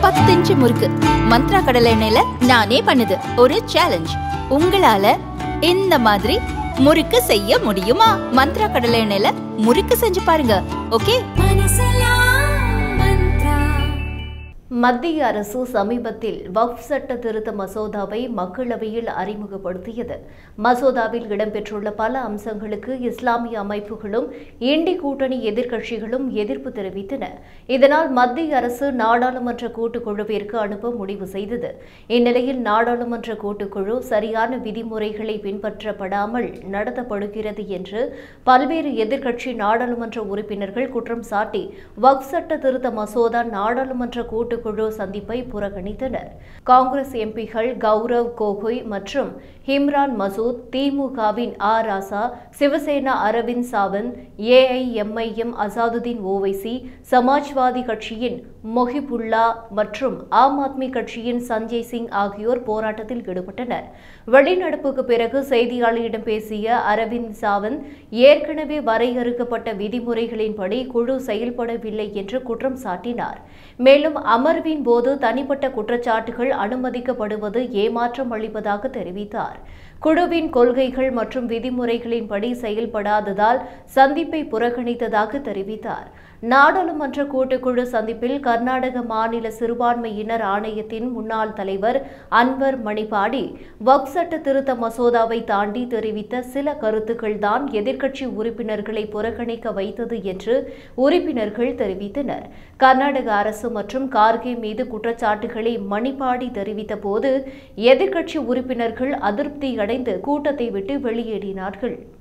பத்து இன்ச்சு முறுக்கு மந்த்ரா கடலை எண்ணெயில நானே பண்ணுது ஒரு சேலஞ்ச் உங்களால இந்த மாதிரி முறுக்கு செய்ய முடியுமா மந்த்ரா கடலை எண்ணெயில முறுக்கு செஞ்சு பாருங்க ஓகே மத்திய அரசு சமீபத்தில் வக்ஃப் சட்ட திருத்த மசோதாவை மக்களவையில் அறிமுகப்படுத்தியது மசோதாவில் இடம்பெற்றுள்ள பல அம்சங்களுக்கு இஸ்லாமிய அமைப்புகளும் இண்டி கூட்டணி எதிர்க்கட்சிகளும் எதிர்ப்பு தெரிவித்தன இதனால் மத்திய அரசு நாடாளுமன்ற கூட்டுக்குழுவிற்கு அனுப்ப முடிவு செய்தது இந்நிலையில் நாடாளுமன்ற கூட்டுக்குழு சரியான விதிமுறைகளை பின்பற்றப்படாமல் நடத்தப்படுகிறது என்று பல்வேறு எதிர்க்கட்சி நாடாளுமன்ற உறுப்பினர்கள் குற்றம் சாட்டி வக்ஃப் சட்ட திருத்த மசோதா நாடாளுமன்ற கூட்டுக்குழு சந்திப்பை புறக்கணித்தனர் காங்கிரஸ் எம்பிகள் கௌரவ் கோகோய் மற்றும் ஹிம்ரான் மசூத் திமுகவின் ஆ ராசா சிவசேனா அரவிந்த் சாவந்த் ஏஐஎம்ஐஎம் அசாதுதீன் ஓவைசி சமாஜ்வாதி கட்சியின் மொஹிபுல்லா மற்றும் ஆம் ஆத்மி கட்சியின் சஞ்சய் சிங் ஆகியோர் போராட்டத்தில் ஈடுபட்டனர் வெளிநடப்புக்கு பிறகு செய்தியாளர்களிடம் பேசிய அரவிந்த் சாவந்த் ஏற்கனவே வரையறுக்கப்பட்ட விதிமுறைகளின்படி குழு செயல்படவில்லை என்று குற்றம் சாட்டினார் மேலும் அமர்வின் போது தனிப்பட்ட குற்றச்சாட்டுகள் அனுமதிக்கப்படுவது ஏமாற்றம் அளிப்பதாக தெரிவித்தார் குழுவின் கொள்கைகள் மற்றும் விதிமுறைகளின்படி செயல்படாததால் சந்திப்பை புறக்கணித்ததாக தெரிவித்தார் நாடாளுமன்ற கூட்டுக்குழு சந்திப்பில் கர்நாடக மாநில சிறுபான்மையினர் ஆணையத்தின் முன்னாள் தலைவர் அன்வர் மணிபாடி வக்ஃப் சட்ட திருத்த மசோதாவை தாண்டி தெரிவித்த சில கருத்துக்கள் தான் எதிர்க்கட்சி உறுப்பினர்களை புறக்கணிக்க வைத்தது என்று உறுப்பினர்கள் தெரிவித்தனர் கர்நாடக அரசு மற்றும் கார்கே மீது குற்றச்சாட்டுகளை மணிபாடி தெரிவித்த போது எதிர்க்கட்சி உறுப்பினர்கள் அதிருப்தியடைந்து கூட்டத்தை விட்டு வெளியேறினார்கள்